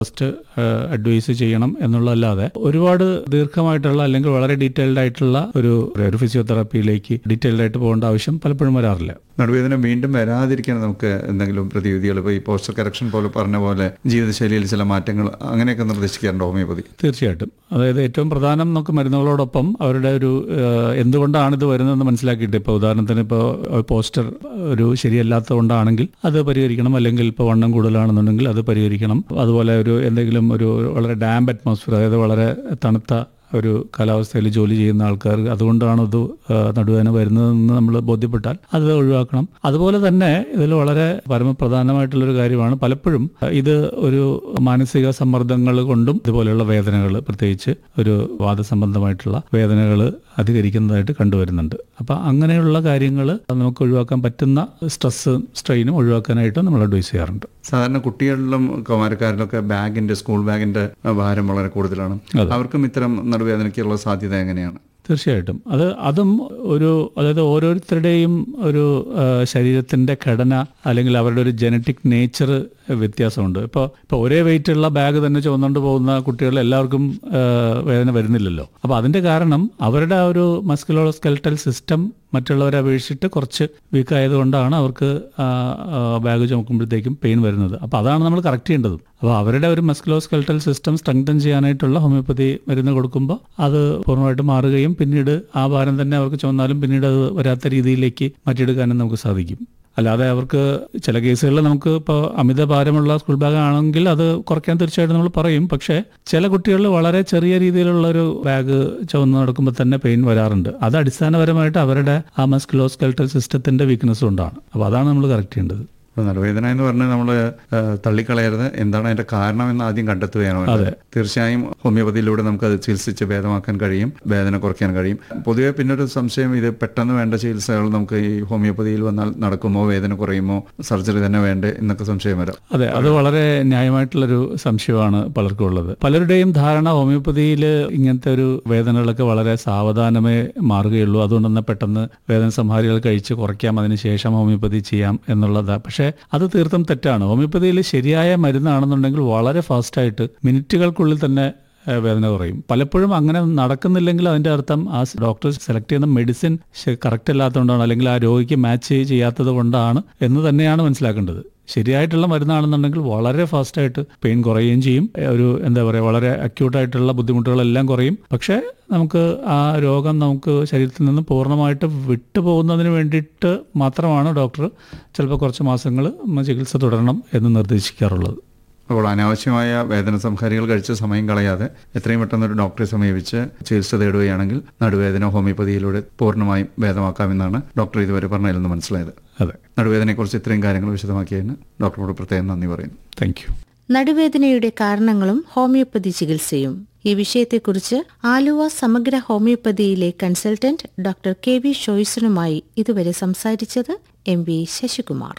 First advice ചെയ്യണം എന്നുള്ളതല്ലാതെ ഒരുപാട് ദീർഘമായിട്ടുള്ള അല്ലെങ്കിൽ വളരെ ഡീറ്റെയിൽഡ് ആയിട്ടുള്ള ഒരു ഒരു ഫിസിയോതെറാപ്പിയിലേക്ക് ഡീറ്റെയിൽഡ് ആയിട്ട് പോകേണ്ട ആവശ്യം പലപ്പോഴും വരാറില്ല നടുവേദന വീണ്ടും വരാതിരിക്കാൻ നമുക്ക് എന്തെങ്കിലും പ്രതിവിധികൾ ഇപ്പോൾ ഈ പോസ്റ്റർ കറക്ഷൻ പോലെ പറഞ്ഞ പോലെ ജീവിതശൈലിയിൽ ചില മാറ്റങ്ങൾ അങ്ങനെയൊക്കെ നിർദ്ദേശിക്കാറുണ്ട് ഹോമിയോപ്പതി തീർച്ചയായിട്ടും അതായത് ഏറ്റവും പ്രധാനം നമുക്ക് മരുന്നുകളോടൊപ്പം അവരുടെ ഒരു ഏഹ്, എന്തുകൊണ്ടാണ് ഇത് വരുന്നതെന്ന് മനസ്സിലാക്കിയിട്ട് ഇപ്പോൾ ഉദാഹരണത്തിന് ഇപ്പോൾ പോസ്റ്റർ ഒരു ശരിയല്ലാത്തതുകൊണ്ടാണെങ്കിൽ അത് പരിഹരിക്കണം അല്ലെങ്കിൽ ഇപ്പോൾ വണ്ണം കൂടുതലാണെന്നുണ്ടെങ്കിൽ അത് പരിഹരിക്കണം അതുപോലെ ഒരു എന്തെങ്കിലും ഒരു വളരെ ഡാംപ് അറ്റ്മോസ്ഫിയർ അതായത് വളരെ തണുത്ത ഒരു കാലാവസ്ഥയിൽ ജോലി ചെയ്യുന്ന ആൾക്കാർ അതുകൊണ്ടാണ് ഇത് ആ, നടുവേദന വരുന്നതെന്ന് നമ്മൾ ബോധ്യപ്പെട്ടാൽ അത് ഒഴിവാക്കണം അതുപോലെ തന്നെ ഇതിൽ വളരെ പരമപ്രധാനമായിട്ടുള്ളൊരു കാര്യമാണ് പലപ്പോഴും ഇത് ഒരു മാനസിക സമ്മർദ്ദങ്ങൾ കൊണ്ടും ഇതുപോലെയുള്ള വേദനകൾ പ്രത്യേകിച്ച് ഒരു വാദസംബന്ധമായിട്ടുള്ള വേദനകൾ അധികരിക്കുന്നതായിട്ട് കണ്ടുവരുന്നുണ്ട് അപ്പം അങ്ങനെയുള്ള കാര്യങ്ങൾ നമുക്ക് ഒഴിവാക്കാൻ പറ്റുന്ന സ്ട്രെസ് സ്ട്രെയിനും ഒഴിവാക്കാനായിട്ട് നമ്മൾ അഡ്വൈസ് ചെയ്യാറുണ്ട് സാധാരണ കുട്ടികളിലും കൗമാരക്കാരിലൊക്കെ ബാഗിന്റെ സ്കൂൾ ബാഗിന്റെ ഭാരം വളരെ കൂടുതലാണ് അവർക്കും ഇത്തരം നടുവേദനയ്ക്കുള്ള സാധ്യത എങ്ങനെയാണ് തീർച്ചയായിട്ടും അത് അതും ഒരു അതായത് ഓരോരുത്തരുടെയും ഒരു ആ, ശരീരത്തിന്റെ ഘടന അല്ലെങ്കിൽ അവരുടെ ഒരു ജനറ്റിക് നേച്ചർ വ്യത്യാസമുണ്ട് ഇപ്പോൾ ഇപ്പോൾ ഒരേ വെയിറ്റ് ഉള്ള ബാഗ് തന്നെ ചുമന്നുകൊണ്ട് പോകുന്ന കുട്ടികൾ എല്ലാവർക്കും ആ, വേദന വരുന്നില്ലല്ലോ അപ്പോൾ അതിന്റെ കാരണം അവരുടെ ആ ഒരു മസ്കുലോ സ്കെൽട്ടൽ സിസ്റ്റം മറ്റുള്ളവരെ അപേക്ഷിച്ചിട്ട് കുറച്ച് വീക്ക് ആയതുകൊണ്ടാണ് അവർക്ക് ആ, ആ, ബാഗ് ചുമക്കുമ്പോഴത്തേക്കും പെയിൻ വരുന്നത് അപ്പോൾ അതാണ് നമ്മൾ കറക്റ്റ് ചെയ്യേണ്ടത് അപ്പോൾ അവരുടെ ഒരു മസ്കുലോ സ്കെൽട്ടൽ സിസ്റ്റം സ്ട്രെങ്തൻ ചെയ്യാനായിട്ടുള്ള ഹോമിയോപ്പതി മരുന്ന് കൊടുക്കുമ്പോൾ അത് പൂർണ്ണമായിട്ട് മാറുകയും പിന്നീട് ആ ഭാരം തന്നെ അവർക്ക് ചുമന്നാലും പിന്നീട് അത് വരാത്ത രീതിയിലേക്ക് മാറ്റിയെടുക്കാനും നമുക്ക് സാധിക്കും അല്ലാതെ അവർക്ക് ചില കേസുകളിൽ നമുക്ക് ഇപ്പോൾ അമിത ഭാരമുള്ള സ്കൂൾ ബാഗ് ആണെങ്കിൽ അത് കുറയ്ക്കാൻ തീർച്ചയായിട്ടും നമ്മൾ പറയും പക്ഷേ ചില കുട്ടികളിൽ വളരെ ചെറിയ രീതിയിലുള്ള ഒരു ബാഗ് ചുവന്ന് നടക്കുമ്പോൾ തന്നെ പെയിൻ വരാറുണ്ട് അത് അടിസ്ഥാനപരമായിട്ട് അവരുടെ ആ മസ്കുലോ സ്കെൽട്ടൽ സിസ്റ്റത്തിന്റെ വീക്ക്നെസ് കൊണ്ടാണ് അപ്പോൾ അതാണ് നമ്മൾ കറക്റ്റ് ചെയ്യേണ്ടത് അപ്പോൾ നടുവേദന എന്ന് പറഞ്ഞാൽ നമ്മൾ തള്ളിക്കളയരുത് എന്താണ് അതിന്റെ കാരണം എന്ന് ആദ്യം കണ്ടെത്തുകയാണ് വേണ്ടത്. തീർച്ചയായും ഹോമിയോപ്പതിയിലൂടെ നമുക്ക് അത് ചികിത്സിച്ച് ഭേദമാക്കാൻ കഴിയും വേദന കുറയ്ക്കാൻ കഴിയും പൊതുവെ പിന്നൊരു സംശയം ഇത് പെട്ടെന്ന് വേണ്ട ചികിത്സകൾ നമുക്ക് ഈ ഹോമിയോപ്പതിയിൽ വന്നാൽ നടക്കുമോ വേദന കുറയുമോ സർജറി തന്നെ വേണ്ടേ എന്നൊക്കെ സംശയം വരാം അതെ അത് വളരെ ന്യായമായിട്ടുള്ളൊരു സംശയമാണ് പലർക്കും ഉള്ളത് പലരുടെയും ധാരണ ഹോമിയോപ്പതിയിൽ ഇങ്ങനത്തെ ഒരു വേദനകളൊക്കെ വളരെ സാവധാനമേ മാറുകയുള്ളൂ അതുകൊണ്ട് തന്നെ പെട്ടെന്ന് വേദന സംഹാരികൾ കഴിച്ച് കുറയ്ക്കാം അതിനുശേഷം ഹോമിയോപ്പതി ചെയ്യാം എന്നുള്ളതാ പക്ഷേ അത് തീർത്തും തെറ്റാണ് ഹോമിയോപ്പതിയിൽ ശരിയായ മരുന്നാണെന്നുണ്ടെങ്കിൽ വളരെ ഫാസ്റ്റായിട്ട് മിനിറ്റുകൾക്കുള്ളിൽ തന്നെ ഏഹ് വേദന കുറയും പലപ്പോഴും അങ്ങനെ നടക്കുന്നില്ലെങ്കിൽ അതിന്റെ അർത്ഥം ആ ഡോക്ടർ സെലക്ട് ചെയ്യുന്ന മെഡിസിൻ കറക്റ്റ് അല്ലാത്തതുകൊണ്ടാണ് അല്ലെങ്കിൽ ആ രോഗിക്ക് മാച്ച് ചെയ്യാത്തത് കൊണ്ടാണ് എന്ന് തന്നെയാണ് മനസ്സിലാക്കേണ്ടത് ശരിയായിട്ടുള്ള മരുന്നാണെന്നുണ്ടെങ്കിൽ വളരെ ഫാസ്റ്റായിട്ട് പെയിൻ കുറയുകയും ചെയ്യും ഏഹ് ഒരു എന്താ പറയുക വളരെ അക്യൂട്ടായിട്ടുള്ള ബുദ്ധിമുട്ടുകളെല്ലാം കുറയും പക്ഷേ നമുക്ക് ആ രോഗം നമുക്ക് ശരീരത്തിൽ നിന്ന് പൂർണ്ണമായിട്ട് വിട്ടുപോകുന്നതിന് വേണ്ടിയിട്ട് മാത്രമാണ് ഡോക്ടർ ചിലപ്പോൾ കുറച്ച് മാസങ്ങൾ ചികിത്സ തുടരണം എന്ന് നിർദ്ദേശിക്കാറുള്ളത് അപ്പോൾ അനാവശ്യമായ വേദന സംഹാരികൾ കഴിച്ച് സമയം കളയാതെ എത്രയും പെട്ടെന്ന് ഒരു ഡോക്ടറെ സമീപിച്ച് ചികിത്സ തേടുകയാണെങ്കിൽ നടുവേദന ഹോമിയോപ്പതിയിലൂടെ പൂർണ്ണമായും ഭേദമാക്കാമെന്നാണ് ഡോക്ടർ ഇതുവരെ പറഞ്ഞതിൽ നിന്ന് മനസ്സിലായത് അതെ നടുവേദനയെക്കുറിച്ച് ഇത്രയും കാര്യങ്ങൾ വിശദമാക്കിയതിന് ഡോക്ടറോട് പ്രത്യേകം നന്ദി പറയുന്നു താങ്ക് യു നടുവേദനയുടെ കാരണങ്ങളും ഹോമിയോപ്പതി ചികിത്സയും ഈ വിഷയത്തെക്കുറിച്ച് ആലുവ സമഗ്ര ഹോമിയോപ്പതിയിലെ കൺസൾട്ടന്റ് ഡോക്ടർ കെ വി ഷോയ്സണുമായി ഇതുവരെ സംസാരിച്ചത് M V Sasikumar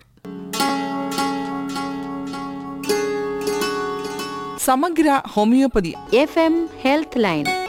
Samagra homeopathy F M health line